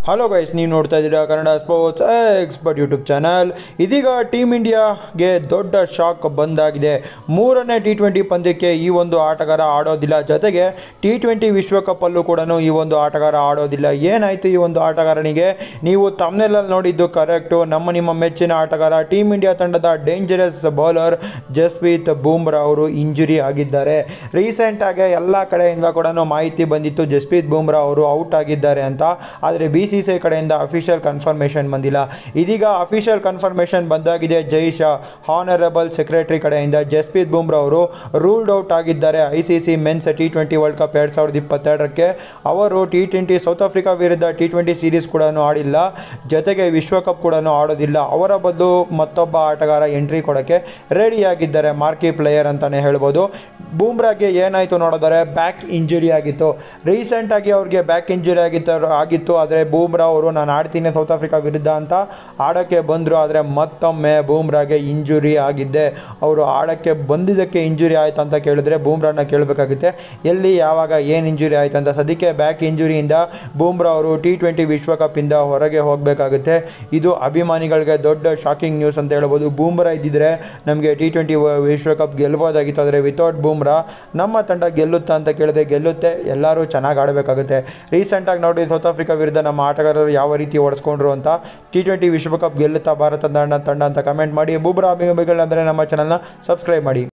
hello guys ನೀವು ನೋಡ್ತಾ ಇದ್ದೀರಾ Kannada sports expert YouTube channel ಇದೀಗ ಟೀಮ್ ಇಂಡಿಯಾಗೆ ದೊಡ್ಡ ಶಾಕ್ ಬಂದಾಗಿದೆ ಮೂರನೇ ಟಿ ಟ್ವೆಂಟಿ ಪಂದ್ಯಕ್ಕೆ ಈ ಒಂದು ಆಟಗಾರ ಆಡೋದಿಲ್ಲ ಜೊತೆಗೆ ಟಿ ಟ್ವೆಂಟಿ ವಿಶ್ವಕಪ್ಪಲ್ಲೂ ಕೂಡ ಈ ಒಂದು ಆಟಗಾರ ಆಡೋದಿಲ್ಲ ಏನಾಯಿತು ಈ ಒಂದು ಆಟಗಾರನಿಗೆ ನೀವು ತಮ್ಮನೆಲ್ಲಲ್ಲಿ ನೋಡಿದ್ದು ಕರೆಕ್ಟು ನಮ್ಮ ನಿಮ್ಮ ಮೆಚ್ಚಿನ ಆಟಗಾರ ಟೀಮ್ ಇಂಡಿಯಾ ತಂಡದ ಡೇಂಜರಸ್ ಬೌಲರ್ ಜಸ್ಪ್ರೀತ್ ಬೂಮ್ರಾ ಅವರು ಇಂಜುರಿ ಆಗಿದ್ದಾರೆ ರೀಸೆಂಟಾಗಿ ಎಲ್ಲ ಕಡೆಯಿಂದ ಕೂಡ ಮಾಹಿತಿ ಬಂದಿತ್ತು ಜಸ್ಪ್ರೀತ್ ಬೂಮ್ರಾ ಅವರು ಔಟ್ ಆಗಿದ್ದಾರೆ ಅಂತ ಆದರೆ ಬಿ ಸಿ ಸಿ ಐ ಕಡೆಯಿಂದ ಅಫಿಷಿಯಲ್ ಕನ್ಫರ್ಮೇಷನ್ ಬಂದಿಲ್ಲ ಇದೀಗ ಅಫಿಷಿಯಲ್ ಕನ್ಫರ್ಮೇಷನ್ ಬಂದಾಗಿದೆ ಜೈ ಶಾ ಹಾನರಬಲ್ ಸೆಕ್ರೆಟರಿ ಕಡೆಯಿಂದ ಜಸ್ಪ್ರೀತ್ ಬೂಮ್ರಾ ಅವರು ರೂಲ್ಡ್ ಔಟ್ ಆಗಿದ್ದಾರೆ I C C men's T twenty world cup ಎರಡು ಸಾವಿರದ ಇಪ್ಪತ್ತೆರಡಕ್ಕೆ ಅವರು ಟಿ ಟ್ವೆಂಟಿ ಸೌತ್ ಆಫ್ರಿಕಾ ವಿರುದ್ಧ ಟಿ ಟ್ವೆಂಟಿ ಸೀರೀಸ್ ಕೂಡ ಆಡಿಲ್ಲ ಜೊತೆಗೆ ವಿಶ್ವಕಪ್ ಕೂಡ ಆಡೋದಿಲ್ಲ ಅವರ ಬದಲು ಮತ್ತೊಬ್ಬ ಆಟಗಾರ ಎಂಟ್ರಿ ಕೊಡೋಕ್ಕೆ ರೆಡಿಯಾಗಿದ್ದಾರೆ ಮಾರ್ಕಿ ಪ್ಲೇಯರ್ ಅಂತಲೇ ಹೇಳ್ಬೋದು ಬೂಮ್ರಾಗೆ ಏನಾಯಿತು ನೋಡಿದರೆ ಬ್ಯಾಕ್ ಇಂಜುರಿ ಆಗಿತ್ತು ರೀಸೆಂಟಾಗಿ ಅವ್ರಿಗೆ ಬ್ಯಾಕ್ ಇಂಜುರಿ ಆಗಿತ್ತು ಆಗಿತ್ತು ಆದರೆ ಬೂಮ್ರಾ ಅವರು ನಾನು ಆಡ್ತೀನಿ ಸೌತ್ ಆಫ್ರಿಕಾ ವಿರುದ್ಧ ಅಂತ ಆಡೋಕ್ಕೆ ಬಂದರು ಆದರೆ ಮತ್ತೊಮ್ಮೆ ಬೂಮ್ರಾಗೆ ಇಂಜುರಿ ಆಗಿದ್ದೆ ಅವರು ಆಡೋಕ್ಕೆ ಬಂದಿದ್ದಕ್ಕೆ ಇಂಜುರಿ ಆಯ್ತು ಅಂತ ಕೇಳಿದ್ರೆ ಬೂಮ್ರಾನ ಕೇಳಬೇಕಾಗುತ್ತೆ ಎಲ್ಲಿ ಯಾವಾಗ ಏನು ಇಂಜುರಿ ಆಯ್ತು ಅಂತ ಸದ್ಯಕ್ಕೆ ಬ್ಯಾಕ್ ಇಂಜುರಿಯಿಂದ ಬೂಮ್ರಾ ಅವರು ಟಿ ಟ್ವೆಂಟಿ ವಿಶ್ವಕಪ್ಪಿಂದ ಹೊರಗೆ ಹೋಗಬೇಕಾಗುತ್ತೆ ಇದು ಅಭಿಮಾನಿಗಳಿಗೆ ದೊಡ್ಡ ಶಾಕಿಂಗ್ ನ್ಯೂಸ್ ಅಂತ ಹೇಳ್ಬೋದು ಬೂಮ್ರಾ ಇದ್ದಿದ್ರೆ ನಮಗೆ ಟಿ ಟ್ವೆಂಟಿ ವಿಶ್ವಕಪ್ ಗೆಲ್ಬೋದಾಗಿತ್ತು ಆದರೆ ವಿತೌಟ್ ಬೂಮ್ರಾ ನಮ್ಮ ತಂಡ ಗೆಲ್ಲುತ್ತಾ ಅಂತ ಕೇಳಿದ್ರೆ ಗೆಲ್ಲುತ್ತೆ ಎಲ್ಲರೂ ಚೆನ್ನಾಗಿ ಆಡಬೇಕಾಗುತ್ತೆ ರೀಸೆಂಟಾಗಿ ನೋಡಿ ಸೌತ್ ಆಫ್ರಿಕಾ ವಿರುದ್ಧ ನಮ್ಮ ಆಟಗಾರರು ಯಾವ ರೀತಿ ಓಡಿಸ್ಕೊಂಡ್ರು ಅಂತ ಟಿ ಟ್ವೆಂಟಿ ವಿಶ್ವಕಪ್ ಗೆಲ್ಲುತ್ತಾ ಭಾರತ ತಂಡ ತಂಡ ಅಂತ ಕಮೆಂಟ್ ಮಾಡಿ ಬೂಮ್ರಾ ಅಭಿಮಾನಿಗಳಂದರೆ ನಮ್ಮ ಚಾನಲ್ನ ಸಬ್ಸ್ಕ್ರೈಬ್ ಮಾಡಿ